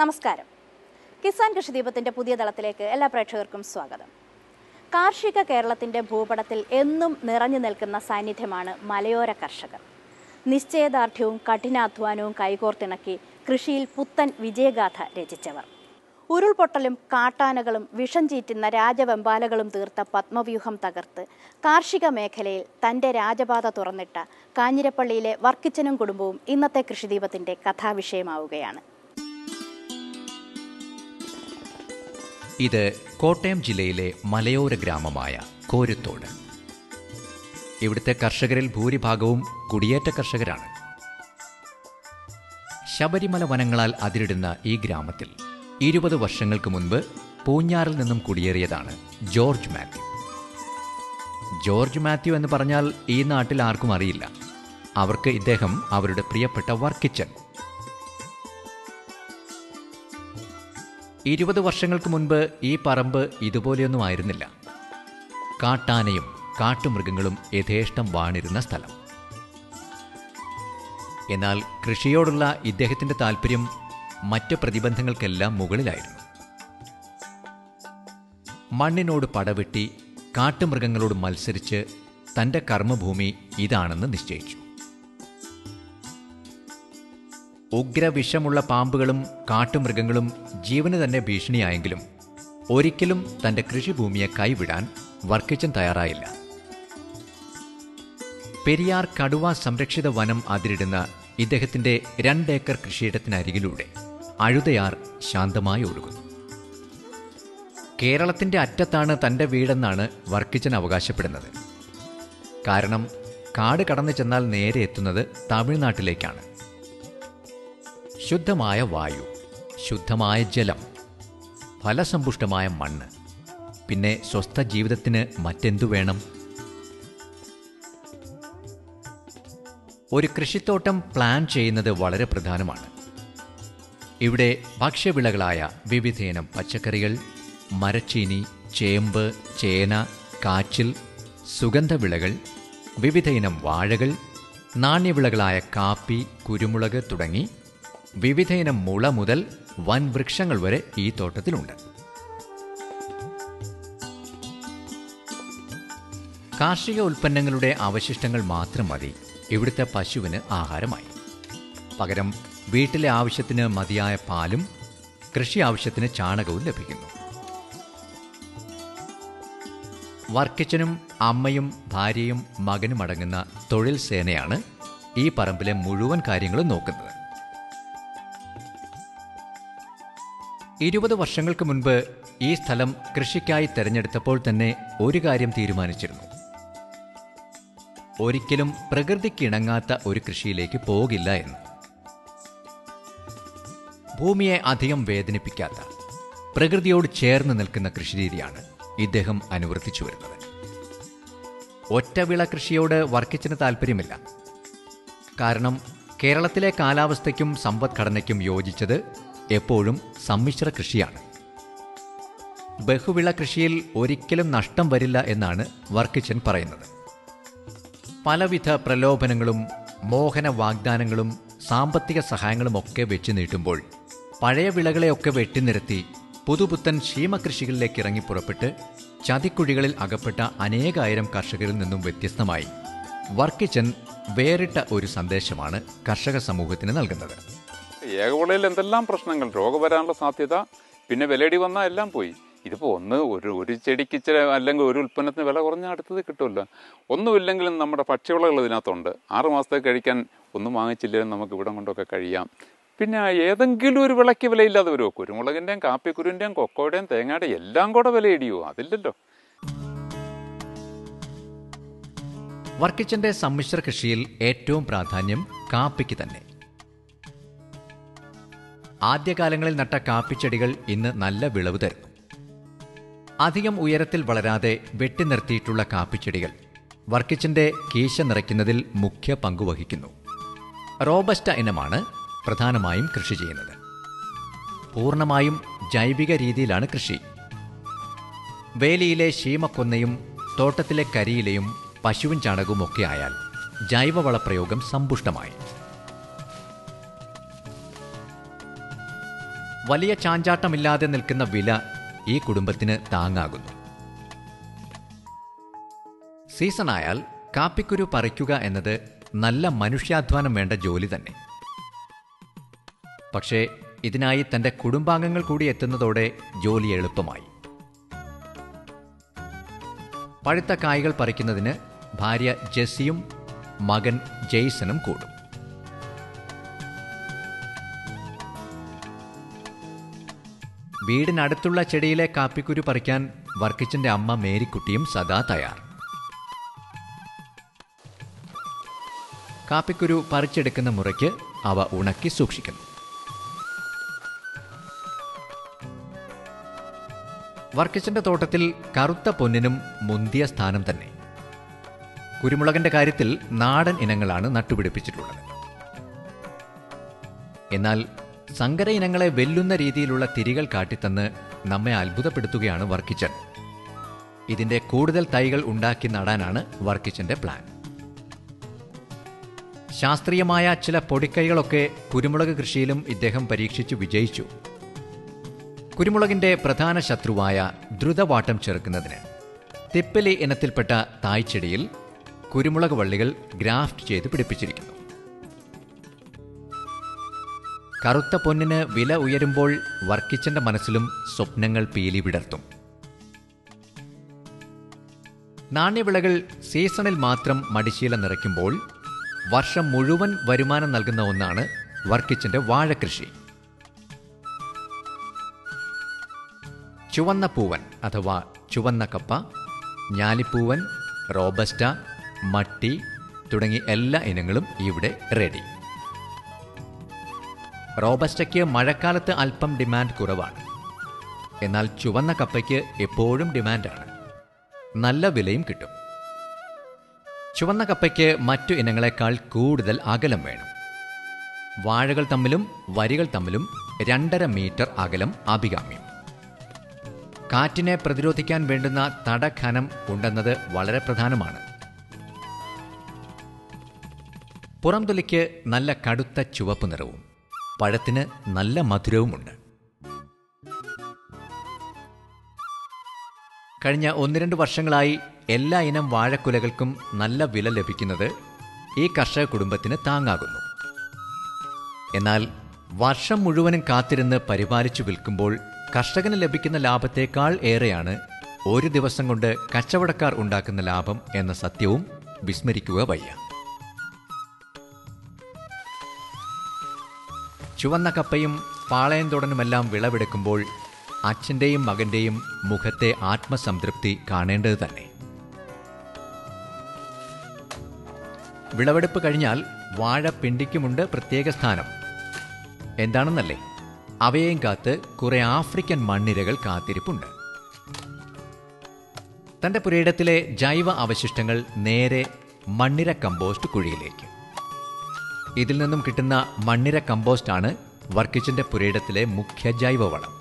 നമസ്കാരം കിസാൻ കൃഷിദീപത്തിന്റെ പുതിയ തളത്തിലേക്ക് എല്ലാ പ്രേക്ഷകർക്കും സ്വാഗതം കാർഷിക കേരളത്തിന്റെ ഭൂപടത്തിൽ എന്നും നിറഞ്ഞു നിൽക്കുന്ന സാന്നിധ്യമാണ് മലയോര കർഷകർ നിശ്ചയദാർഢ്യവും കഠിനാധ്വാനവും കൈകോർത്തിണക്കി കൃഷിയിൽ പുത്തൻ വിജയഗാഥ രചിച്ചവർ ഉരുൾപൊട്ടലും കാട്ടാനകളും വിഷം ചീറ്റുന്ന രാജവെമ്പാലകളും തീർത്ത പത്മവ്യൂഹം തകർത്ത് കാർഷിക മേഖലയിൽ തന്റെ രാജപാത തുറന്നിട്ട കാഞ്ഞിരപ്പള്ളിയിലെ വർക്കിച്ചനും കുടുംബവും ഇന്നത്തെ കൃഷിദീപത്തിന്റെ കഥാവിഷയമാവുകയാണ് ഇത് കോട്ടയം ജില്ലയിലെ മലയോര ഗ്രാമമായ കോരുത്തോട് ഇവിടുത്തെ കർഷകരിൽ ഭൂരിഭാഗവും കുടിയേറ്റ കർഷകരാണ് ശബരിമല വനങ്ങളാൽ അതിരിടുന്ന ഈ ഗ്രാമത്തിൽ ഇരുപത് വർഷങ്ങൾക്ക് മുൻപ് പൂഞ്ഞാറിൽ നിന്നും കുടിയേറിയതാണ് ജോർജ് മാത്യു ജോർജ് മാത്യു എന്ന് പറഞ്ഞാൽ ഈ നാട്ടിൽ ആർക്കും അറിയില്ല അവർക്ക് ഇദ്ദേഹം അവരുടെ പ്രിയപ്പെട്ട വർക്കിച്ചൻ ഇരുപത് വർഷങ്ങൾക്ക് മുൻപ് ഈ പറമ്പ് ഇതുപോലെയൊന്നും ആയിരുന്നില്ല കാട്ടാനയും കാട്ടുമൃഗങ്ങളും യഥേഷ്ടം വാണിരുന്ന സ്ഥലം എന്നാൽ കൃഷിയോടുള്ള ഇദ്ദേഹത്തിന്റെ താല്പര്യം മറ്റ് പ്രതിബന്ധങ്ങൾക്കെല്ലാം മുകളിലായിരുന്നു മണ്ണിനോട് പടവെട്ടി കാട്ടുമൃഗങ്ങളോട് മത്സരിച്ച് തന്റെ കർമ്മഭൂമി ഇതാണെന്ന് നിശ്ചയിച്ചു ഉഗ്രവിഷമുള്ള പാമ്പുകളും കാട്ടുമൃഗങ്ങളും ജീവന് തന്നെ ഭീഷണിയായെങ്കിലും ഒരിക്കലും തന്റെ കൃഷിഭൂമിയെ കൈവിടാൻ വർക്കിച്ചൻ തയ്യാറായില്ല പെരിയാർ കടുവ സംരക്ഷിത വനം അതിരിടുന്ന ഇദ്ദേഹത്തിന്റെ രണ്ടേക്കർ കൃഷിയിടത്തിനരികിലൂടെ അഴുതയാർ ശാന്തമായി ഒഴുകുന്നു കേരളത്തിന്റെ അറ്റത്താണ് തന്റെ വീടെന്നാണ് വർക്കിച്ചൻ അവകാശപ്പെടുന്നത് കാരണം കാട് കടന്നു ചെന്നാൽ നേരെ എത്തുന്നത് തമിഴ്നാട്ടിലേക്കാണ് ശുദ്ധമായ വായു ശുദ്ധമായ ജലം ഫലസമ്പുഷ്ടമായ മണ്ണ് പിന്നെ സ്വസ്ഥ ജീവിതത്തിന് മറ്റെന്തു വേണം ഒരു കൃഷിത്തോട്ടം പ്ലാൻ ചെയ്യുന്നത് വളരെ പ്രധാനമാണ് ഇവിടെ ഭക്ഷ്യവിളകളായ വിവിധയിനം പച്ചക്കറികൾ മരച്ചീനി ചേമ്പ് ചേന കാച്ചിൽ സുഗന്ധവിളകൾ വിവിധയിനം വാഴകൾ നാണ്യവിളകളായ കാപ്പി കുരുമുളക് തുടങ്ങി വിവിധയിനം മുള മുതൽ വൻ വൃക്ഷങ്ങൾ വരെ ഈ തോട്ടത്തിലുണ്ട് കാർഷിക ഉൽപ്പന്നങ്ങളുടെ അവശിഷ്ടങ്ങൾ മാത്രം മതി ഇവിടുത്തെ പശുവിന് ആഹാരമായി പകരം വീട്ടിലെ ആവശ്യത്തിന് മതിയായ പാലും കൃഷി ആവശ്യത്തിന് ചാണകവും ലഭിക്കുന്നു വർക്കിച്ചനും അമ്മയും ഭാര്യയും മകനും അടങ്ങുന്ന തൊഴിൽ സേനയാണ് ഈ പറമ്പിലെ മുഴുവൻ കാര്യങ്ങളും നോക്കുന്നത് ഇരുപത് വർഷങ്ങൾക്ക് മുൻപ് ഈ സ്ഥലം കൃഷിക്കായി തെരഞ്ഞെടുത്തപ്പോൾ തന്നെ ഒരു കാര്യം തീരുമാനിച്ചിരുന്നു ഒരിക്കലും പ്രകൃതിക്കിണങ്ങാത്ത ഒരു കൃഷിയിലേക്ക് പോകില്ല എന്ന് ഭൂമിയെ അധികം വേദനിപ്പിക്കാത്ത പ്രകൃതിയോട് ചേർന്ന് നിൽക്കുന്ന കൃഷിരീതിയാണ് ഇദ്ദേഹം അനുവർത്തിച്ചു വരുന്നത് ഒറ്റവിള കൃഷിയോട് വർക്കിച്ചിന് താല്പര്യമില്ല കാരണം കേരളത്തിലെ കാലാവസ്ഥയ്ക്കും സമ്പദ്ഘടനയ്ക്കും യോജിച്ചത് എപ്പോഴും സമ്മിശ്ര കൃഷിയാണ് ബഹുവിള കൃഷിയിൽ ഒരിക്കലും നഷ്ടം വരില്ല എന്നാണ് വർക്കിച്ചൻ പറയുന്നത് പലവിധ പ്രലോഭനങ്ങളും മോഹന വാഗ്ദാനങ്ങളും സാമ്പത്തിക സഹായങ്ങളും ഒക്കെ വെച്ച് നീട്ടുമ്പോൾ പഴയ വിളകളെയൊക്കെ വെട്ടിനിരത്തി പുതുപുത്തൻ ക്ഷീമകൃഷികളിലേക്ക് ഇറങ്ങി പുറപ്പെട്ട് ചതിക്കുഴികളിൽ അകപ്പെട്ട അനേകായിരം കർഷകരിൽ നിന്നും വ്യത്യസ്തമായി വർക്കിച്ചൻ വേറിട്ട ഒരു സന്ദേശമാണ് കർഷക സമൂഹത്തിന് നൽകുന്നത് ഏകവിളയിൽ എന്തെല്ലാം പ്രശ്നങ്ങൾ രോഗം വരാനുള്ള സാധ്യത പിന്നെ വിലയിടി വന്നാൽ എല്ലാം പോയി ഇതിപ്പോൾ ഒന്ന് ഒരു ഒരു ചെടിക്ക് ഇച്ചിരി അല്ലെങ്കിൽ ഒരു ഉൽപ്പന്നത്തിന് വില കുറഞ്ഞാൽ അടുത്തത് കിട്ടുമല്ലോ ഒന്നുമില്ലെങ്കിലും നമ്മുടെ ഭക്ഷ്യവിളകൾ ഇതിനകത്തുണ്ട് ആറ് മാസത്തേക്ക് കഴിക്കാൻ ഒന്നും വാങ്ങിച്ചില്ലെങ്കിലും നമുക്ക് ഇവിടം കൊണ്ടൊക്കെ കഴിയാം പിന്നെ ഏതെങ്കിലും ഒരു വിളയ്ക്ക് വിലയില്ലാതെ വരുമോ കുരുമുളകിൻ്റെയും കാപ്പിക്കുരുവിൻ്റെയും കൊക്കോയുടെയും തേങ്ങയുടെയും എല്ലാം കൂടെ വിലയിടിയോ അതില്ലല്ലോ വർക്കിച്ചന്റെ സമ്മിശ്ര കൃഷിയിൽ ഏറ്റവും പ്രാധാന്യം കാപ്പിക്ക് തന്നെ ആദ്യകാലങ്ങളിൽ നട്ട കാപ്പിച്ചെടികൾ ഇന്ന് നല്ല വിളവ് തരുന്നു അധികം ഉയരത്തിൽ വളരാതെ വെട്ടി നിർത്തിയിട്ടുള്ള കാപ്പിച്ചെടികൾ വർക്കിച്ചന്റെ കീശ നിറയ്ക്കുന്നതിൽ മുഖ്യ പങ്കുവഹിക്കുന്നു റോബസ്റ്റ ഇനമാണ് പ്രധാനമായും കൃഷി ചെയ്യുന്നത് പൂർണ്ണമായും ജൈവിക രീതിയിലാണ് കൃഷി വേലിയിലെ ശീമക്കൊന്നയും തോട്ടത്തിലെ കരിയിലയും പശുവിൻ ചാണകവും ഒക്കെ ആയാൽ ജൈവവളപ്രയോഗം സമ്പുഷ്ടമായി വലിയ ചാഞ്ചാട്ടമില്ലാതെ നിൽക്കുന്ന വില ഈ കുടുംബത്തിന് താങ്ങാകുന്നു സീസണായാൽ കാപ്പിക്കുരു പറിക്കുക എന്നത് നല്ല മനുഷ്യാധ്വാനം വേണ്ട ജോലി തന്നെ പക്ഷേ ഇതിനായി തന്റെ കുടുംബാംഗങ്ങൾ കൂടി എത്തുന്നതോടെ ജോലി എളുപ്പമായി പഴുത്ത കായ്കൾ പറിക്കുന്നതിന് ഭാര്യ ജെസ്സിയും മകൻ ജെയ്സണും കൂടും വീടിനടുത്തുള്ള ചെടിയിലെ കാപ്പിക്കുരു പറിക്കാൻ വർക്കിച്ചന്റെ അമ്മ മേരിക്കുട്ടിയും സദാ തയ്യാർ കാപ്പിക്കുരു പറിച്ചെടുക്കുന്ന മുറയ്ക്ക് അവ ഉണക്കി സൂക്ഷിക്കുന്നു വർക്കിച്ചന്റെ തോട്ടത്തിൽ കറുത്ത പൊന്നിനും മുന്തിയ സ്ഥാനം തന്നെ കുരുമുളകിന്റെ കാര്യത്തിൽ നാടൻ ഇനങ്ങളാണ് നട്ടുപിടിപ്പിച്ചിട്ടുള്ളത് എന്നാൽ സങ്കര ഇനങ്ങളെ വെല്ലുന്ന രീതിയിലുള്ള തിരികൾ കാട്ടിത്തന്ന് നമ്മെ അത്ഭുതപ്പെടുത്തുകയാണ് വർക്കിച്ചൻ ഇതിന്റെ കൂടുതൽ തൈകൾ ഉണ്ടാക്കി നടാനാണ് വർക്കിച്ചന്റെ പ്ലാൻ ശാസ്ത്രീയമായ ചില പൊടിക്കൈകളൊക്കെ കുരുമുളക് കൃഷിയിലും ഇദ്ദേഹം പരീക്ഷിച്ചു വിജയിച്ചു കുരുമുളകിന്റെ പ്രധാന ശത്രുവായ ദ്രുതവാട്ടം ചെറുക്കുന്നതിന് തിപ്പലി ഇനത്തിൽപ്പെട്ട തായ്ച്ചെടിയിൽ കുരുമുളക് വള്ളികൾ ഗ്രാഫ്റ്റ് ചെയ്ത് പിടിപ്പിച്ചിരിക്കുന്നു കറുത്ത പൊന്നിന് വില ഉയരുമ്പോൾ വർക്കിച്ചന്റെ മനസ്സിലും സ്വപ്നങ്ങൾ പീലി വിടർത്തും നാണ്യവിളകൾ സീസണിൽ മാത്രം മടിശീല നിറയ്ക്കുമ്പോൾ വർഷം മുഴുവൻ വരുമാനം നൽകുന്ന ഒന്നാണ് വർക്കിച്ചന്റെ വാഴകൃഷി ചുവന്ന പൂവൻ അഥവാ ചുവന്ന കപ്പ ഞാലിപ്പൂവൻ റോബസ്റ്റ മട്ടി തുടങ്ങി എല്ലാ ഇനങ്ങളും ഇവിടെ റെഡി റോബസ്റ്റയ്ക്ക് മഴക്കാലത്ത് അല്പം ഡിമാൻഡ് കുറവാണ് എന്നാൽ ചുവന്ന കപ്പയ്ക്ക് എപ്പോഴും ഡിമാൻഡാണ് നല്ല വിലയും കിട്ടും ചുവന്ന കപ്പയ്ക്ക് മറ്റു ഇനങ്ങളെക്കാൾ കൂടുതൽ അകലം വേണം വാഴകൾ തമ്മിലും വരികൾ തമ്മിലും രണ്ടര മീറ്റർ അകലം അഭികാമ്യം കാറ്റിനെ പ്രതിരോധിക്കാൻ വേണ്ടുന്ന തടഖനം ഉണ്ടെന്നത് വളരെ പ്രധാനമാണ് പുറംതൊലിക്ക് നല്ല കടുത്ത ചുവപ്പ് നിറവും പഴത്തിന് നല്ല മധുരവുമുണ്ട് കഴിഞ്ഞ ഒന്ന് രണ്ട് വർഷങ്ങളായി എല്ലാ ഇനം വാഴക്കുലകൾക്കും നല്ല വില ലഭിക്കുന്നത് ഈ കർഷക കുടുംബത്തിന് താങ്ങാകുന്നു എന്നാൽ വർഷം മുഴുവനും കാത്തിരുന്ന് പരിപാലിച്ചു വിൽക്കുമ്പോൾ കർഷകന് ലഭിക്കുന്ന ലാഭത്തേക്കാൾ ഏറെയാണ് ഒരു ദിവസം കൊണ്ട് കച്ചവടക്കാർ ഉണ്ടാക്കുന്ന ലാഭം എന്ന സത്യവും വിസ്മരിക്കുക വയ്യ ചുവന്ന കപ്പയും പാളയംതോടനുമെല്ലാം വിളവെടുക്കുമ്പോൾ അച്ഛൻ്റെയും മകൻ്റെയും മുഖത്തെ ആത്മസംതൃപ്തി കാണേണ്ടത് തന്നെ വിളവെടുപ്പ് കഴിഞ്ഞാൽ വാഴ പിണ്ടിക്കുമുണ്ട് പ്രത്യേക സ്ഥാനം എന്താണെന്നല്ലേ അവയെയും കാത്ത് കുറെ ആഫ്രിക്കൻ മണ്ണിരകൾ കാത്തിരിപ്പുണ്ട് തന്റെ പുരയിടത്തിലെ ജൈവ അവശിഷ്ടങ്ങൾ നേരെ മണ്ണിര കമ്പോസ്റ്റ് കുഴിയിലേക്ക് ഇതിൽ നിന്നും കിട്ടുന്ന മണ്ണിര കമ്പോസ്റ്റാണ് വർക്കിച്ചിന്റെ പുരയിടത്തിലെ മുഖ്യ ജൈവവളം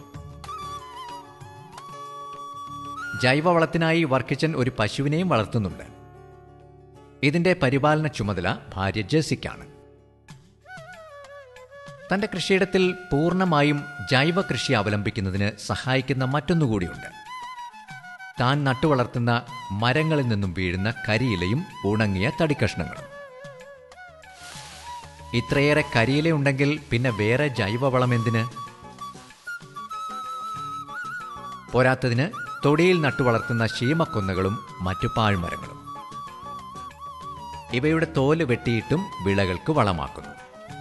ജൈവവളത്തിനായി വർക്കിച്ചൻ ഒരു പശുവിനെയും വളർത്തുന്നുണ്ട് ഇതിന്റെ പരിപാലന ചുമതല ഭാര്യ ജെസിക്കാണ് തന്റെ കൃഷിയിടത്തിൽ പൂർണ്ണമായും ജൈവ കൃഷി അവലംബിക്കുന്നതിന് സഹായിക്കുന്ന മറ്റൊന്നുകൂടിയുണ്ട് താൻ നട്ടുവളർത്തുന്ന മരങ്ങളിൽ നിന്നും വീഴുന്ന കരിയിലയും ഉണങ്ങിയ തടിക്കഷ്ണങ്ങളും ഇത്രയേറെ കരിയില ഉണ്ടെങ്കിൽ പിന്നെ വേറെ ജൈവവളം എന്തിന് പോരാത്തതിന് തൊടിയിൽ നട്ടുവളർത്തുന്ന ശീമക്കൊന്നകളും മറ്റു പാഴ്മരങ്ങളും ഇവയുടെ തോല് വെട്ടിയിട്ടും വിളകൾക്ക് വളമാക്കുന്നു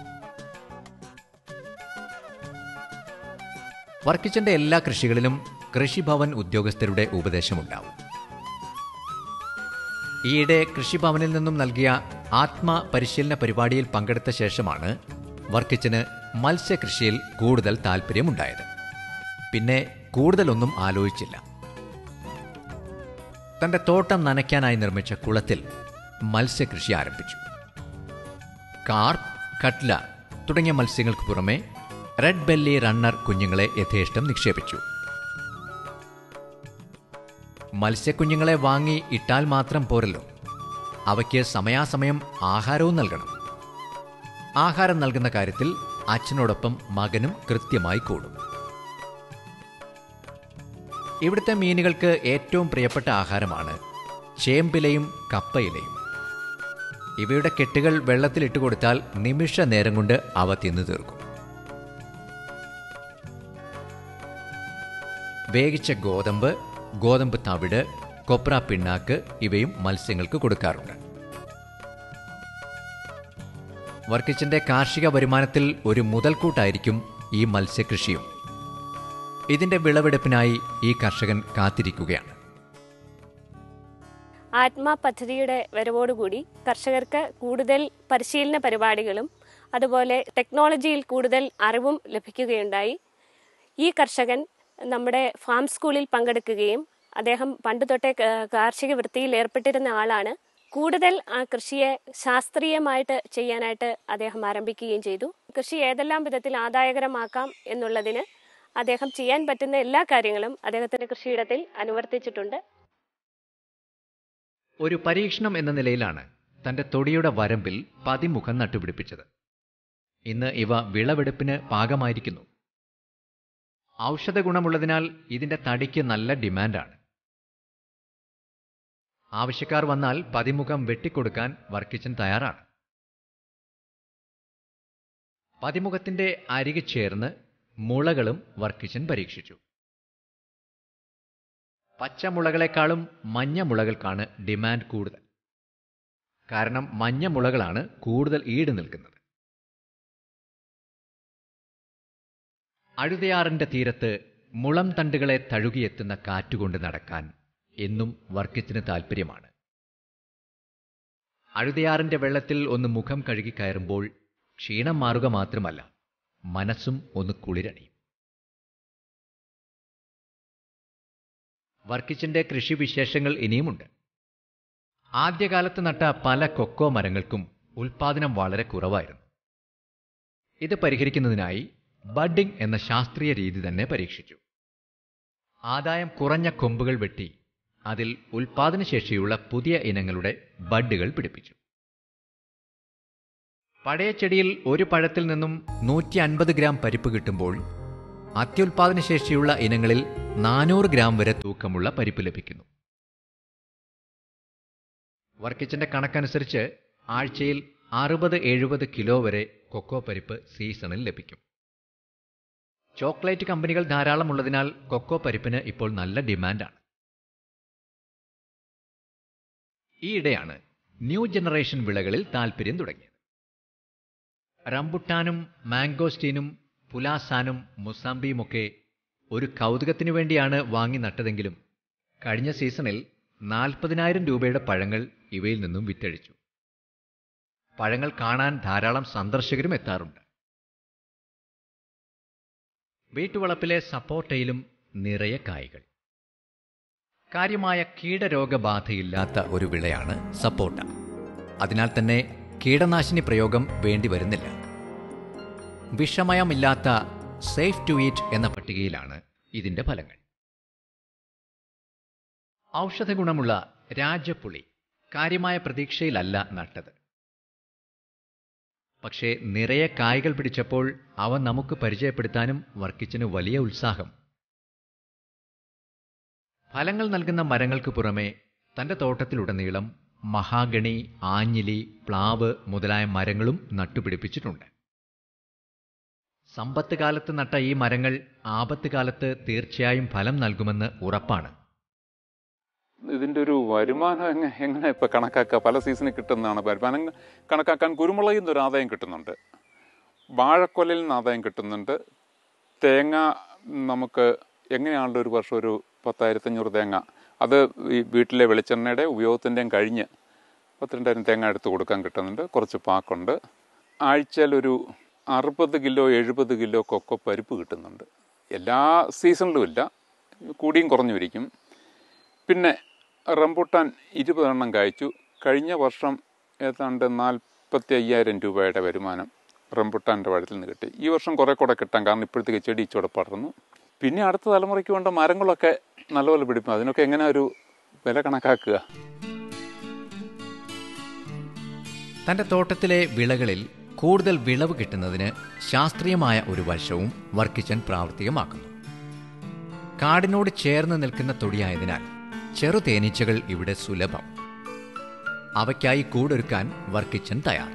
വർക്കിച്ചന്റെ എല്ലാ കൃഷികളിലും കൃഷിഭവൻ ഉദ്യോഗസ്ഥരുടെ ഉപദേശമുണ്ടാവും ഈയിടെ കൃഷിഭവനിൽ നിന്നും നൽകിയ ആത്മ പരിശീലന പരിപാടിയിൽ പങ്കെടുത്ത ശേഷമാണ് വർക്കിച്ചന് മത്സ്യകൃഷിയിൽ കൂടുതൽ താല്പര്യമുണ്ടായത് പിന്നെ കൂടുതലൊന്നും ആലോചിച്ചില്ല തന്റെ തോട്ടം നനയ്ക്കാനായി നിർമ്മിച്ച കുളത്തിൽ മത്സ്യകൃഷി ആരംഭിച്ചു കാർപ്പ് കട്ല തുടങ്ങിയ മത്സ്യങ്ങൾക്ക് പുറമെ റെഡ് ബെല്ലി റണ്ണർ കുഞ്ഞുങ്ങളെ യഥേഷ്ടം നിക്ഷേപിച്ചു മത്സ്യക്കുഞ്ഞുങ്ങളെ വാങ്ങി ഇട്ടാൽ മാത്രം പോരല്ലോ അവയ്ക്ക് സമയാസമയം ആഹാരവും നൽകണം ആഹാരം നൽകുന്ന കാര്യത്തിൽ അച്ഛനോടൊപ്പം മകനും കൃത്യമായി കൂടും ഇവിടുത്തെ മീനുകൾക്ക് ഏറ്റവും പ്രിയപ്പെട്ട ആഹാരമാണ് ചേമ്പിലയും കപ്പയിലയും ഇവയുടെ കെട്ടുകൾ വെള്ളത്തിലിട്ട് കൊടുത്താൽ നിമിഷ നേരം കൊണ്ട് അവ തിന്നു തീർക്കും വേവിച്ച ഗോതമ്പ് ഗോതമ്പ് തവിട് കൊപ്ര പിണ്ണാക്ക് ഇവയും മത്സ്യങ്ങൾക്ക് കൊടുക്കാറുണ്ട് വർക്കിച്ചിന്റെ കാർഷിക വരുമാനത്തിൽ ഒരു മുതൽക്കൂട്ടായിരിക്കും ഈ മത്സ്യകൃഷിയും ഇതിന്റെ വിളവെടുപ്പിനായി ഈ കർഷകൻ കാത്തിരിക്കുകയാണ് ആത്മാ പദ്ധതിയുടെ വരവോടുകൂടി കർഷകർക്ക് കൂടുതൽ പരിശീലന പരിപാടികളും അതുപോലെ ടെക്നോളജിയിൽ കൂടുതൽ അറിവും ലഭിക്കുകയുണ്ടായി ഈ കർഷകൻ നമ്മുടെ ഫാം സ്കൂളിൽ പങ്കെടുക്കുകയും അദ്ദേഹം പണ്ട് തൊട്ടേ ക- കാർഷിക വൃത്തിയിൽ ഏർപ്പെട്ടിരുന്ന ആളാണ് കൂടുതൽ ആ കൃഷിയെ ശാസ്ത്രീയമായിട്ട് ചെയ്യാനായിട്ട് അദ്ദേഹം ആരംഭിക്കുകയും ചെയ്തു കൃഷി ഏതെല്ലാം വിധത്തിൽ ആദായകരമാക്കാം എന്നുള്ളതിന് അദ്ദേഹം ചെയ്യാൻ പറ്റുന്ന എല്ലാ കാര്യങ്ങളും അദ്ദേഹത്തിന്റെ കൃഷിയിടത്തിൽ അനുവർത്തിച്ചിട്ടുണ്ട് ഒരു പരീക്ഷണം എന്ന നിലയിലാണ് തന്റെ തൊടിയുടെ വരമ്പിൽ പതിമുഖം നട്ടുപിടിപ്പിച്ചത് ഇന്ന് ഇവ വിളവെടുപ്പിന് പാകമായിരിക്കുന്നു ഔഷധ ഗുണമുള്ളതിനാൽ ഇതിന്റെ തടിക്ക് നല്ല ഡിമാൻഡാണ് ആവശ്യക്കാർ വന്നാൽ പതിമുഖം വെട്ടിക്കൊടുക്കാൻ വർക്കിച്ചൻ തയ്യാറാണ് പതിമുഖത്തിന്റെ അരികെ ചേർന്ന് മുളകളും വർക്കിച്ചൻ പരീക്ഷിച്ചു പച്ചമുളകളെക്കാളും മഞ്ഞ മുളകൾക്കാണ് ഡിമാൻഡ് കൂടുതൽ കാരണം മഞ്ഞ മുളകളാണ് കൂടുതൽ ഈട് നിൽക്കുന്നത് അഴുതയാറിന്റെ തീരത്ത് മുളം തണ്ടുകളെ തഴുകിയെത്തുന്ന കാറ്റുകൊണ്ട് നടക്കാൻ എന്നും വർക്കിച്ചിന് താൽപ്പര്യമാണ് അഴുതയാറിന്റെ വെള്ളത്തിൽ ഒന്ന് മുഖം കഴുകി കയറുമ്പോൾ ക്ഷീണം മാറുക മാത്രമല്ല മനസ്സും ഒന്ന് കുളിരണിയും വർക്കിച്ചിന്റെ കൃഷിവിശേഷങ്ങൾ ഇനിയുമുണ്ട് ആദ്യകാലത്ത് നട്ട പല കൊക്കോ മരങ്ങൾക്കും ഉൽപാദനം വളരെ കുറവായിരുന്നു ഇത് പരിഹരിക്കുന്നതിനായി ബഡ്ഡിംഗ് എന്ന ശാസ്ത്രീയ രീതി തന്നെ പരീക്ഷിച്ചു ആദായം കുറഞ്ഞ കൊമ്പുകൾ വെട്ടി അതിൽ ഉൽപാദനശേഷിയുള്ള പുതിയ ഇനങ്ങളുടെ ബഡ്ഡുകൾ പിടിപ്പിച്ചു പഴയ ചെടിയിൽ ഒരു പഴത്തിൽ നിന്നും നൂറ്റി അൻപത് ഗ്രാം പരിപ്പ് കിട്ടുമ്പോൾ അത്യുൽപാദനശേഷിയുള്ള ഇനങ്ങളിൽ നാനൂറ് ഗ്രാം വരെ തൂക്കമുള്ള പരിപ്പ് ലഭിക്കുന്നു വർക്കിച്ചന്റെ കണക്കനുസരിച്ച് ആഴ്ചയിൽ അറുപത് എഴുപത് കിലോ വരെ കൊക്കോ പരിപ്പ് സീസണിൽ ലഭിക്കും ചോക്ലേറ്റ് കമ്പനികൾ ധാരാളം ഉള്ളതിനാൽ കൊക്കോ പരിപ്പിന് ഇപ്പോൾ നല്ല ഡിമാൻഡാണ് ഈയിടെയാണ് ന്യൂ ജനറേഷൻ വിളകളിൽ താൽപ്പര്യം തുടങ്ങിയത് റംബുട്ടാനും മാംഗോസ്റ്റീനും പുലാസാനും മുസാമ്പിയുമൊക്കെ ഒരു കൗതുകത്തിനു വേണ്ടിയാണ് വാങ്ങി നട്ടതെങ്കിലും കഴിഞ്ഞ സീസണിൽ നാൽപ്പതിനായിരം രൂപയുടെ പഴങ്ങൾ ഇവയിൽ നിന്നും വിറ്റഴിച്ചു പഴങ്ങൾ കാണാൻ ധാരാളം സന്ദർശകരും എത്താറുണ്ട് വീട്ടുവളപ്പിലെ സപ്പോർട്ടയിലും നിറയെ കായ്കൾ കാര്യമായ കീടരോഗബാധയില്ലാത്ത ഒരു വിളയാണ് സപ്പോർട്ട അതിനാൽ തന്നെ കീടനാശിനി പ്രയോഗം വേണ്ടി വരുന്നില്ല വിഷമയമില്ലാത്ത സേഫ് ടു ഈറ്റ് എന്ന പട്ടികയിലാണ് ഇതിന്റെ ഫലങ്ങൾ ഔഷധ ഗുണമുള്ള രാജപ്പുളി കാര്യമായ പ്രതീക്ഷയിലല്ല നട്ടത് പക്ഷേ നിറയെ കായ്കൾ പിടിച്ചപ്പോൾ അവ നമുക്ക് പരിചയപ്പെടുത്താനും വർക്കിച്ചിന് വലിയ ഉത്സാഹം ഫലങ്ങൾ നൽകുന്ന മരങ്ങൾക്ക് പുറമെ തന്റെ തോട്ടത്തിലുടനീളം മഹാഗണി ആഞ്ഞിലി പ്ലാവ് മുതലായ മരങ്ങളും നട്ടുപിടിപ്പിച്ചിട്ടുണ്ട് സമ്പത്ത് കാലത്ത് നട്ട ഈ മരങ്ങൾ ആപത്ത് കാലത്ത് തീർച്ചയായും ഫലം നൽകുമെന്ന് ഉറപ്പാണ് ഇതിൻ്റെ ഒരു വരുമാനം എങ്ങനെ എങ്ങനെ ഇപ്പം കണക്കാക്കുക പല സീസണിൽ കിട്ടുന്നതാണ് വരുമാനം കണക്കാക്കാൻ കുരുമുളകിൽ നിന്ന് ഒരു ആദായം കിട്ടുന്നുണ്ട് വാഴക്കൊലയിൽ നിന്ന് ആദായം കിട്ടുന്നുണ്ട് തേങ്ങ നമുക്ക് എങ്ങനെയാണല്ലോ ഒരു വർഷം ഒരു പത്തായിരത്തഞ്ഞൂറ് തേങ്ങ അത് ഈ വീട്ടിലെ വെളിച്ചെണ്ണയുടെ ഉപയോഗത്തിൻ്റെയും കഴിഞ്ഞ് പത്തിരണ്ടായിരം തേങ്ങ എടുത്ത് കൊടുക്കാൻ കിട്ടുന്നുണ്ട് കുറച്ച് പാക്കുണ്ട് ആഴ്ചയിൽ ഒരു അറുപത് കിലോ എഴുപത് കിലോ കൊക്കോ പരിപ്പ് കിട്ടുന്നുണ്ട് എല്ലാ സീസണിലും ഇല്ല കൂടിയും കുറഞ്ഞു ഇരിക്കും പിന്നെ റംബുട്ടാൻ ഇരുപതെണ്ണം കായ്ച്ചു കഴിഞ്ഞ വർഷം ഏതാണ്ട് നാൽപ്പത്തി അയ്യായിരം രൂപയുടെ വരുമാനം റംബുട്ടാൻ്റെ വഴത്തിൽ നിന്ന് കിട്ടി ഈ വർഷം കുറേ കൂടെ കിട്ടാം കാരണം ഇപ്പോഴത്തേക്ക് ചെടി ഇച്ചോടെ പടർന്നു പിന്നെ അടുത്ത തലമുറയ്ക്ക് വേണ്ട മരങ്ങളൊക്കെ നല്ലപോലെ പിടിക്കും അതിനൊക്കെ എങ്ങനെ ഒരു വില കണക്കാക്കുക തന്റെ തോട്ടത്തിലെ വിളകളിൽ കൂടുതൽ വിളവ് കിട്ടുന്നതിന് ശാസ്ത്രീയമായ ഒരു വശവും വർക്കിച്ചൻ പ്രാവർത്തികമാക്കുന്നു കാടിനോട് ചേർന്ന് നിൽക്കുന്ന തൊടിയായതിനാൽ ചെറു തേനീച്ചകൾ ഇവിടെ സുലഭം അവയ്ക്കായി കൂടൊരുക്കാൻ വർക്കിച്ചൻ തയ്യാർ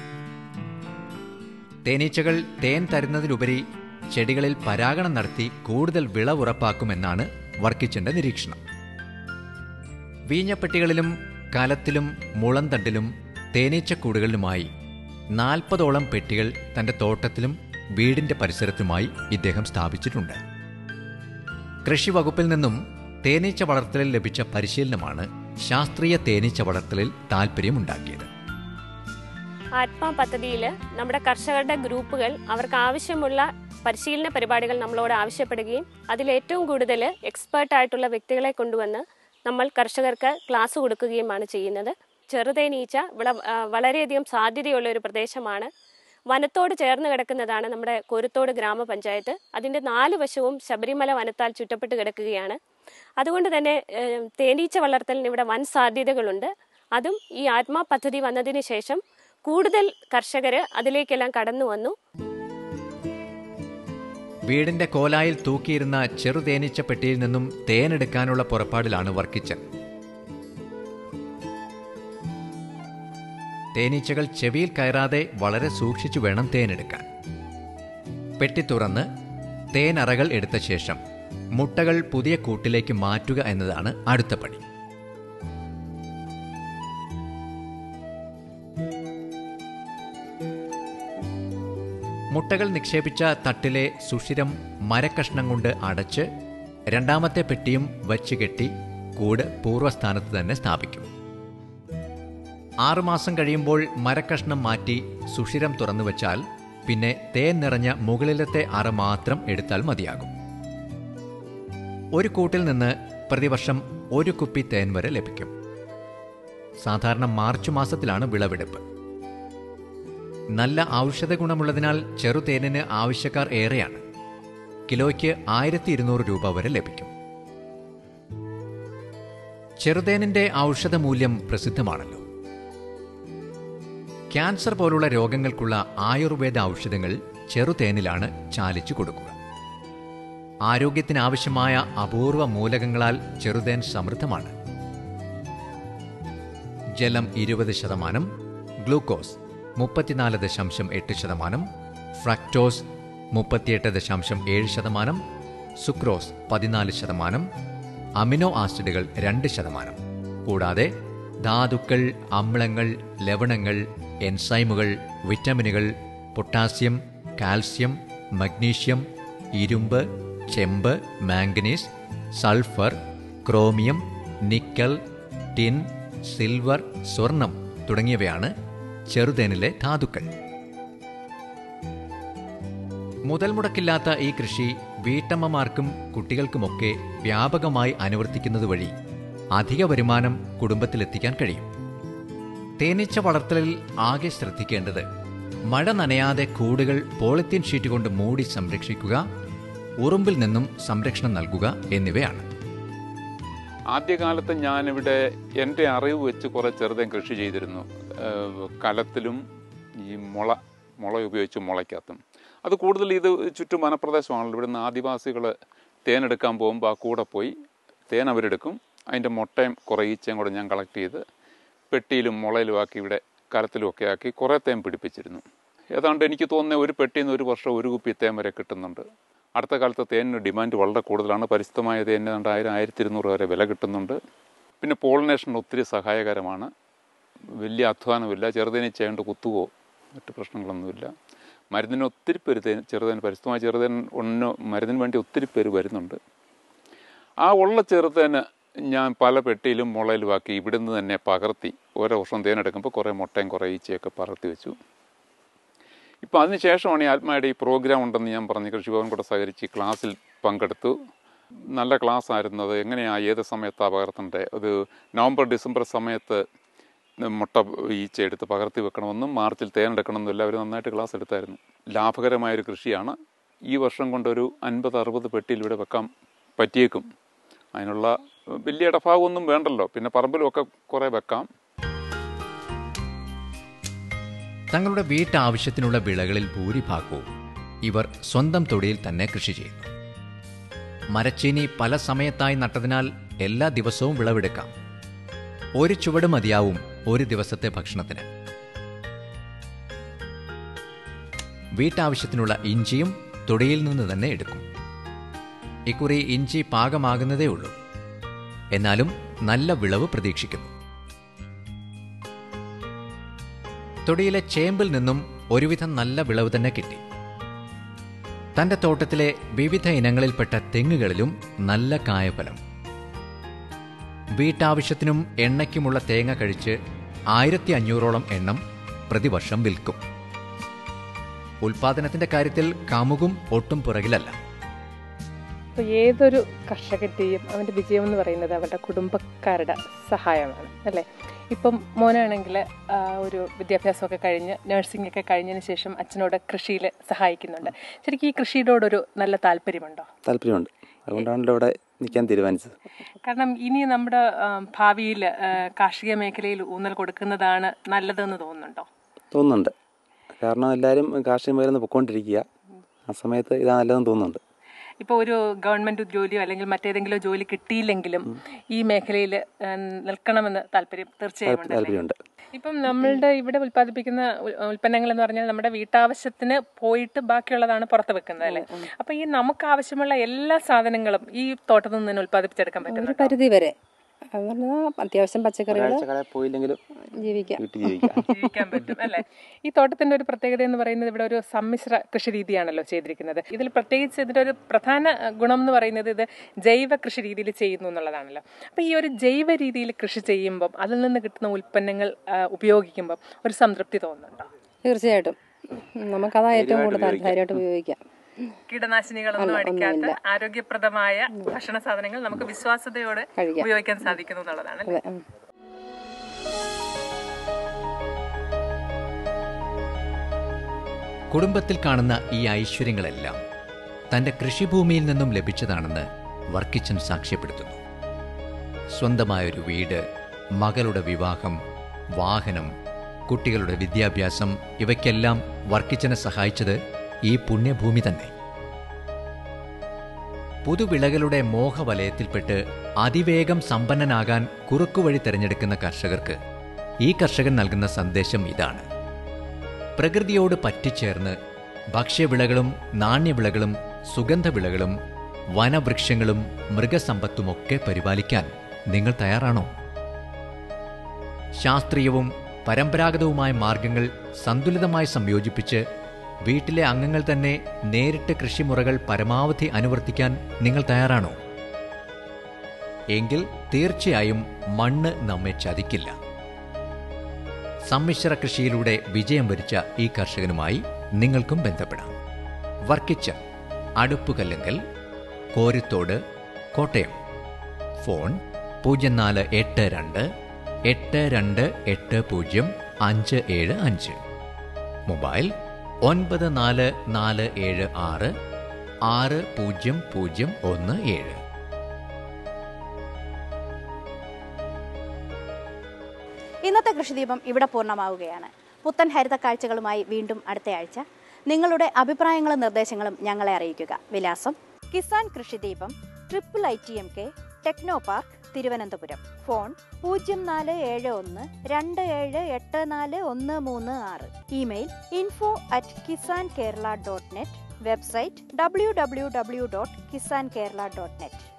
തേനീച്ചകൾ തേൻ തരുന്നതിലുപരി ചെടികളിൽ പരാഗണം നടത്തി കൂടുതൽ വിളവുറപ്പാക്കുമെന്നാണ് വർക്കിച്ചന്റെ നിരീക്ഷണം വീഞ്ഞപ്പെട്ടികളിലും കലത്തിലും മുളന്തണ്ടിലും തേനീച്ചക്കൂടുകളിലുമായി നാൽപ്പതോളം പെട്ടികൾ തന്റെ തോട്ടത്തിലും വീടിന്റെ പരിസരത്തുമായി ഇദ്ദേഹം സ്ഥാപിച്ചിട്ടുണ്ട് കൃഷി വകുപ്പിൽ നിന്നും തേനീച്ച വളർത്തലിൽ ലഭിച്ച പരിശീലനമാണ് ശാസ്ത്രീയ തേനീച്ച വളർത്തലിൽ താല്പര്യമുണ്ടാക്കിയത് ആത്മാ പദ്ധതിയിൽ നമ്മുടെ കർഷകരുടെ ഗ്രൂപ്പുകൾ അവർക്ക് ആവശ്യമുള്ള പരിശീലന പരിപാടികൾ നമ്മളോട് ആവശ്യപ്പെടുകയും അതിൽ ഏറ്റവും കൂടുതൽ എക്സ്പേർട്ട് ആയിട്ടുള്ള വ്യക്തികളെ കൊണ്ടുവന്ന് നമ്മൾ കർഷകർക്ക് ക്ലാസ് കൊടുക്കുകയുമാണ് ചെയ്യുന്നത് ചെറുതേനീച്ച ഇവിടെ ആ, വളരെയധികം സാധ്യതയുള്ള ഒരു പ്രദേശമാണ് വനത്തോട് ചേർന്ന് കിടക്കുന്നതാണ് നമ്മുടെ കോരുത്തോട് ഗ്രാമപഞ്ചായത്ത് അതിൻ്റെ നാല് വശവും ശബരിമല വനത്താൽ ചുറ്റപ്പെട്ട് കിടക്കുകയാണ് അതുകൊണ്ട് തന്നെ ഏഹ്, തേനീച്ച വളർത്തലിന് ഇവിടെ വൻ സാധ്യതകളുണ്ട് അതും ഈ ആത്മാ പദ്ധതി വന്നതിന് ശേഷം കൂടുതൽ കർഷകർ അതിലേക്കെല്ലാം കടന്നു വന്നു വീടിന്റെ കോലായിൽ തൂക്കിയിരുന്ന ചെറുതേനീച്ച പെട്ടിയിൽ നിന്നും തേനെടുക്കാനുള്ള പുറപ്പാടിലാണ് വർക്കിച്ചൻ തേനീച്ചകൾ ചെവിയിൽ കയറാതെ വളരെ സൂക്ഷിച്ചു വേണം തേനെടുക്കാൻ പെട്ടി തുറന്ന് തേനറകൾ എടുത്ത ശേഷം മുട്ടകൾ പുതിയ കൂട്ടിലേക്ക് മാറ്റുക എന്നതാണ് അടുത്ത പണി മുട്ടകൾ നിക്ഷേപിച്ച തട്ടിലെ സുഷിരം മരക്കഷ്ണം കൊണ്ട് അടച്ച് രണ്ടാമത്തെ പെട്ടിയും വച്ച് കെട്ടി കൂട് പൂർവ്വസ്ഥാനത്ത് തന്നെ സ്ഥാപിക്കും ആറുമാസം കഴിയുമ്പോൾ മരക്കഷ്ണം മാറ്റി സുഷിരം തുറന്നു വച്ചാൽ പിന്നെ തേൻ നിറഞ്ഞ മുകളിലത്തെ അറ മാത്രം എടുത്താൽ മതിയാകും ഒരു കൂട്ടിൽ നിന്ന് പ്രതിവർഷം ഒരു കുപ്പി തേൻ വരെ ലഭിക്കും സാധാരണ മാർച്ച് മാസത്തിലാണ് വിളവെടുപ്പ് നല്ല ഔഷധ ഗുണമുള്ളതിനാൽ ചെറുതേനിന് ആവശ്യക്കാർ ഏറെയാണ് കിലോയ്ക്ക് ആയിരത്തി ഇരുന്നൂറ് രൂപ വരെ ലഭിക്കും ചെറുതേനിന്റെ ഔഷധ മൂല്യം പ്രസിദ്ധമാണല്ലോ ക്യാൻസർ പോലുള്ള രോഗങ്ങൾക്കുള്ള ആയുർവേദ ഔഷധങ്ങൾ ചെറുതേനിലാണ് ചാലിച്ചു കൊടുക്കുക ആരോഗ്യത്തിനാവശ്യമായ അപൂർവ മൂലകങ്ങളാൽ ചെറുതേൻ സമൃദ്ധമാണ് ജലം ഇരുപത് ശതമാനം ഗ്ലൂക്കോസ് മുപ്പത്തിനാല് ദശാംശം എട്ട് ശതമാനം ഫ്രക്ടോസ് മുപ്പത്തിയെട്ട് ദശാംശം ഏഴ് ശതമാനം സുക്രോസ് പതിനാല് ശതമാനം അമിനോ ആസിഡുകൾ രണ്ട് ശതമാനം കൂടാതെ ധാതുക്കൾ അമ്ലങ്ങൾ ലവണങ്ങൾ എൻസൈമുകൾ വിറ്റമിനുകൾ പൊട്ടാസ്യം കാൽസ്യം മഗ്നീഷ്യം ഇരുമ്പ് ചെമ്പ് manganese sulphur chromium nickel tin silver സ്വർണം തുടങ്ങിയവയാണ് ചെറുതേനിലെ ധാതുക്കൾ മുതൽ മുടക്കില്ലാത്ത ഈ കൃഷി വീട്ടമ്മമാർക്കും കുട്ടികൾക്കുമൊക്കെ വ്യാപകമായി അനുവർത്തിക്കുന്നത് വഴി അധിക വരുമാനം കുടുംബത്തിലെത്തിക്കാൻ കഴിയും തേനീച്ച വളർത്തലിൽ ആകെ ശ്രദ്ധിക്കേണ്ടത് മഴ നനയാതെ കൂടുകൾ പോളിത്തീൻ ഷീറ്റ് കൊണ്ട് മൂടി സംരക്ഷിക്കുക ഉറുമ്പിൽ നിന്നും സംരക്ഷണം നൽകുക എന്നിവയാണ് ആദ്യകാലത്ത് ഞാനിവിടെ എൻ്റെ അറിവ് വെച്ച് കുറേ ചെറുതേൻ കൃഷി ചെയ്തിരുന്നു ഏഹ് കലത്തിലും ഈ മുള മുള ഉപയോഗിച്ച് മുളയ്ക്കകത്തും അത് കൂടുതൽ ഇത് ചുറ്റും വനപ്രദേശമാണല്ലോ ഇവിടുന്ന് ആദിവാസികൾ തേനെടുക്കാൻ പോകുമ്പോൾ ആ കൂടെ പോയി തേൻ അവരെടുക്കും അതിൻ്റെ മുട്ടയും കുറേ ഈച്ചയും കൂടെ ഞാൻ കളക്ട് ചെയ്ത് പെട്ടിയിലും മുളയിലും ആക്കി ഇവിടെ കലത്തിലും ഒക്കെ ആക്കി കുറേ തേൻ പിടിപ്പിച്ചിരുന്നു ഏതാണ്ട് എനിക്ക് തോന്നുന്ന ഒരു പെട്ടിയിൽ നിന്ന് ഒരു വർഷം ഒരു കുപ്പി തേൻ വരെ കിട്ടുന്നുണ്ട് അടുത്ത കാലത്ത് തേനിന് ഡിമാൻഡ് വളരെ കൂടുതലാണ് പരിശുദ്ധമായ തേനിന് ഏതാണ്ട് ആയിരം ആയിരത്തി ഇരുന്നൂറ് വരെ വില കിട്ടുന്നുണ്ട് പിന്നെ പോളിനേഷൻ ഒത്തിരി സഹായകരമാണ് വലിയ അധ്വാനമില്ല ചെറുതേനി ചെയ്യേണ്ട കുത്തുകയോ മറ്റു പ്രശ്നങ്ങളൊന്നുമില്ല മരുന്നിന് ഒത്തിരി പേര് തേൻ ചെറുതേൻ പരിശുദ്ധമായ ചെറുതേൻ ഒന്ന് മരുന്നിന് വേണ്ടി ഒത്തിരി പേര് വരുന്നുണ്ട് ആ ഉള്ള ചെറുതേന് ഞാൻ പല പെട്ടിയിലും മുളയിലുമാക്കി ഇവിടുന്ന് തന്നെ പകർത്തി ഓരോ വർഷം തേനെടുക്കുമ്പോൾ കുറേ മുട്ടയും കുറേ ഈച്ചയൊക്കെ പകർത്തി വെച്ചു ഇപ്പോൾ അതിന് ശേഷമാണ് ഈ ആത്മായുടെ ഈ പ്രോഗ്രാം ഉണ്ടെന്ന് ഞാൻ പറഞ്ഞു കൃഷിഭവൻ കൂടെ സഹകരിച്ച് ഈ ക്ലാസ്സിൽ പങ്കെടുത്തു നല്ല ക്ലാസ് ആയിരുന്നു അത് എങ്ങനെയാണ് ഏത് സമയത്താണ് പകർത്തേണ്ടത് അത് നവംബർ ഡിസംബർ സമയത്ത് മുട്ട ഈച്ച എടുത്ത് പകർത്തി വെക്കണമെന്നും മാർച്ചിൽ തേനെടുക്കണമെന്നും എല്ലാവരും നന്നായിട്ട് ക്ലാസ് എടുത്തായിരുന്നു ലാഭകരമായൊരു കൃഷിയാണ് ഈ വർഷം കൊണ്ടൊരു അൻപത് അറുപത് പെട്ടിയിൽ ഇവിടെ വെക്കാൻ പറ്റിയേക്കും അതിനുള്ള വലിയ ഇടഭാഗമൊന്നും വേണ്ടല്ലോ പിന്നെ പറമ്പിലുമൊക്കെ കുറേ വെക്കാം തങ്ങളുടെ വീട്ടാവശ്യത്തിനുള്ള വിളകളിൽ ഭൂരിഭാഗവും ഇവർ സ്വന്തം തൊടിയിൽ തന്നെ കൃഷി ചെയ്യുന്നു മരച്ചീനി പല സമയത്തായി നട്ടതിനാൽ എല്ലാ ദിവസവും വിളവെടുക്കാം ഒരു ചുവട് മതിയാവും ഒരു ദിവസത്തെ ഭക്ഷണത്തിന് വീട്ടാവശ്യത്തിനുള്ള ഇഞ്ചിയും തൊടിയിൽ നിന്ന് തന്നെ എടുക്കും ഇക്കുറി ഇഞ്ചി പാകമാകുന്നതേ ഉള്ളൂ എന്നാലും നല്ല വിളവ് പ്രതീക്ഷിക്കുന്നു തൊടിയിലെ ചേമ്പിൽ നിന്നും ഒരുവിധം നല്ല വിളവ് തന്നെ കിട്ടി തന്റെ തോട്ടത്തിലെ വിവിധ ഇനങ്ങളിൽപ്പെട്ട തെങ്ങുകളിലും നല്ല കായഫലം വീട്ടാവശ്യത്തിനും എണ്ണയ്ക്കുമുള്ള തേങ്ങ കഴിച്ച് ആയിരത്തി അഞ്ഞൂറോളം എണ്ണം പ്രതിവർഷം വിൽക്കും ഉൽപാദനത്തിന്റെ കാര്യത്തിൽ കാമുകും ഒട്ടും പുറകിലല്ല അപ്പോൾ ഏതൊരു കർഷകന്റെയും അവൻ്റെ വിജയം എന്ന് പറയുന്നത് അവരുടെ കുടുംബക്കാരുടെ സഹായമാണ് അല്ലേ ഇപ്പം മോനാണെങ്കിൽ ഒരു വിദ്യാഭ്യാസമൊക്കെ കഴിഞ്ഞ് നഴ്സിംഗ് ഒക്കെ കഴിഞ്ഞതിന് ശേഷം അച്ഛനോട് കൃഷിയിൽ സഹായിക്കുന്നുണ്ട് ശരിക്കും ഈ കൃഷിയോടൊരു നല്ല താല്പര്യമുണ്ടോ താല്പര്യമുണ്ട് അതുകൊണ്ടാണല്ലോ ഇവിടെ നിൽക്കാൻ തീരുമാനിച്ചത് കാരണം ഇനി നമ്മുടെ ഭാവിയിൽ കാർഷിക മേഖലയിൽ ഊന്നൽ കൊടുക്കുന്നതാണ് നല്ലതെന്ന് തോന്നുന്നുണ്ടോ തോന്നുന്നുണ്ട് കാരണം എല്ലാവരും കാർഷിക മേഖല പൊയ്ക്കൊണ്ടിരിക്കുക ആ സമയത്ത് ഇതാ നല്ലതെന്ന് തോന്നുന്നുണ്ട് ഇപ്പോൾ ഒരു ഗവൺമെൻറ് ജോലിയോ അല്ലെങ്കിൽ മറ്റേതെങ്കിലും ജോലി കിട്ടിയില്ലെങ്കിലും ഈ മേഖലയിൽ നിൽക്കണമെന്ന് താല്പര്യം തീർച്ചയായും ഉണ്ടല്ലേ? താല്പര്യമുണ്ട് ഇപ്പം നമ്മളുടെ ഇവിടെ ഉൽപ്പാദിപ്പിക്കുന്ന ഉൽ- ഉൽപ്പന്നങ്ങൾ എന്ന് പറഞ്ഞാൽ നമ്മുടെ വീട്ടാവശ്യത്തിന് പോയിട്ട് ബാക്കിയുള്ളതാണ് പുറത്ത് വെക്കുന്നത് അല്ലേ അപ്പൊ ഈ നമുക്ക് ആവശ്യമുള്ള എല്ലാ സാധനങ്ങളും ഈ തോട്ടത്തിൽ നിന്ന് തന്നെ ഉൽപ്പാദിപ്പിച്ചെടുക്കാൻ ഒരു പറ്റും പരിധി വരെ എന്ന് പറഞ്ഞാൽ അത്യാവശ്യം പച്ചക്കറികൾ ഒരാഴ്ച കടയിൽ പോയില്ലെങ്കിലും ജീവിക്കാം വീട്ടിൽ ജീവിക്കാം ജീവിക്കാൻ പറ്റും അല്ലേ ഈ തോട്ടത്തിന്റെ ഒരു പ്രത്യേകത എന്ന് പറയുന്നത് ഇവിടെ ഒരു സമ്മിശ്ര കൃഷി രീതിയാണല്ലോ ചെയ്തിരിക്കുന്നത് ഇതിൽ പ്രത്യേകിച്ച് ഇതിന്റെ ഒരു പ്രധാന അഹ്, ഗുണം എന്ന് പറയുന്നത് ഇത് ജൈവ കൃഷി രീതിയിൽ ചെയ്യുന്നു എന്നുള്ളതാണല്ലോ അപ്പൊ ഈ ഒരു ജൈവ രീതിയിൽ കൃഷി ചെയ്യുമ്പം അതിൽ നിന്ന് കിട്ടുന്ന ഉൽപ്പന്നങ്ങൾ ആ, ഉപയോഗിക്കുമ്പം ഒരു സംതൃപ്തി തോന്നുന്നുണ്ടോ തീർച്ചയായിട്ടും ഉം, നമുക്കതാ ഏറ്റവും കൂടുതൽ ധൈര്യമായിട്ട് ഉപയോഗിക്കാം കീടനാശിനികളൊന്നും അടിക്കാത്ത ആരോഗ്യപ്രദമായ ഭക്ഷണ സാധനങ്ങൾ നമുക്ക് വിശ്വാസതയോടെ കഴിക്കാം. ഉപയോഗിക്കാൻ സാധിക്കുന്നു എന്നുള്ളതാണ് അതെ ഉം. കുടുംബത്തിൽ കാണുന്ന ഈ ഐശ്വര്യങ്ങളെല്ലാം തന്റെ കൃഷിഭൂമിയിൽ നിന്നും ലഭിച്ചതാണെന്ന് വർക്കിച്ചൻ സാക്ഷ്യപ്പെടുത്തുന്നു സ്വന്തമായൊരു വീട് മകളുടെ വിവാഹം വാഹനം കുട്ടികളുടെ വിദ്യാഭ്യാസം ഇവയ്ക്കെല്ലാം വർക്കിച്ചനെ സഹായിച്ചത് ഈ പുണ്യഭൂമി തന്നെ പുതുവിളകളുടെ മോഹവലയത്തിൽപ്പെട്ട് അതിവേഗം സമ്പന്നനാകാൻ കുറുക്കുവഴി തിരഞ്ഞെടുക്കുന്ന കർഷകർക്ക് ഈ കർഷകൻ നൽകുന്ന സന്ദേശം ഇതാണ് പ്രകൃതിയോട് പറ്റിച്ചേർന്ന് ഭക്ഷ്യവിളകളും നാണ്യവിളകളും സുഗന്ധവിളകളും വനവൃക്ഷങ്ങളും മൃഗസമ്പത്തുമൊക്കെ പരിപാലിക്കാൻ നിങ്ങൾ തയ്യാറാണോ ശാസ്ത്രീയവും പരമ്പരാഗതവുമായ മാർഗങ്ങൾ സന്തുലിതമായി സംയോജിപ്പിച്ച് വീട്ടിലെ അംഗങ്ങൾ തന്നെ നേരിട്ട് കൃഷിമുറകൾ പരമാവധി അനുവർത്തിക്കാൻ നിങ്ങൾ തയ്യാറാണോ എങ്കിൽ തീർച്ചയായും മണ്ണ് നമ്മെ ചതിക്കില്ല സമ്മിശ്ര കൃഷിയിലൂടെ വിജയം വരിച്ച ഈ കർഷകനുമായി നിങ്ങൾക്കും ബന്ധപ്പെടാം വർക്കിച്ച അടുപ്പുകല്ലുങ്കൽ കോരിത്തോട് കോട്ടയം ഫോൺ പൂജ്യം നാല് എട്ട് രണ്ട് എട്ട് രണ്ട് എട്ട് പൂജ്യം അഞ്ച് ഏഴ് അഞ്ച് മൊബൈൽ ഒൻപത് നാല് നാല് ഏഴ് ആറ് ആറ് പൂജ്യം പൂജ്യം ഒന്ന് ഏഴ് ഇന്നത്തെ കൃഷിദീപം ഇവിടെ പൂർണ്ണമാവുകയാണ് പുത്തൻ ഹരിത കാഴ്ചകളുമായി വീണ്ടും അടുത്തയാഴ്ച നിങ്ങളുടെ അഭിപ്രായങ്ങളും നിർദ്ദേശങ്ങളും ഞങ്ങളെ അറിയിക്കുക വിലാസം Kisan Krishideepam triple I T M K techno park Thiruvananthapuram phone പൂജ്യം നാല് ഏഴ് ഒന്ന് രണ്ട് ഏഴ് എട്ട് നാല് ഒന്ന് മൂന്ന് ആറ് email info at Kisan Kerala dot net website W W W dot Kisan Kerala dot net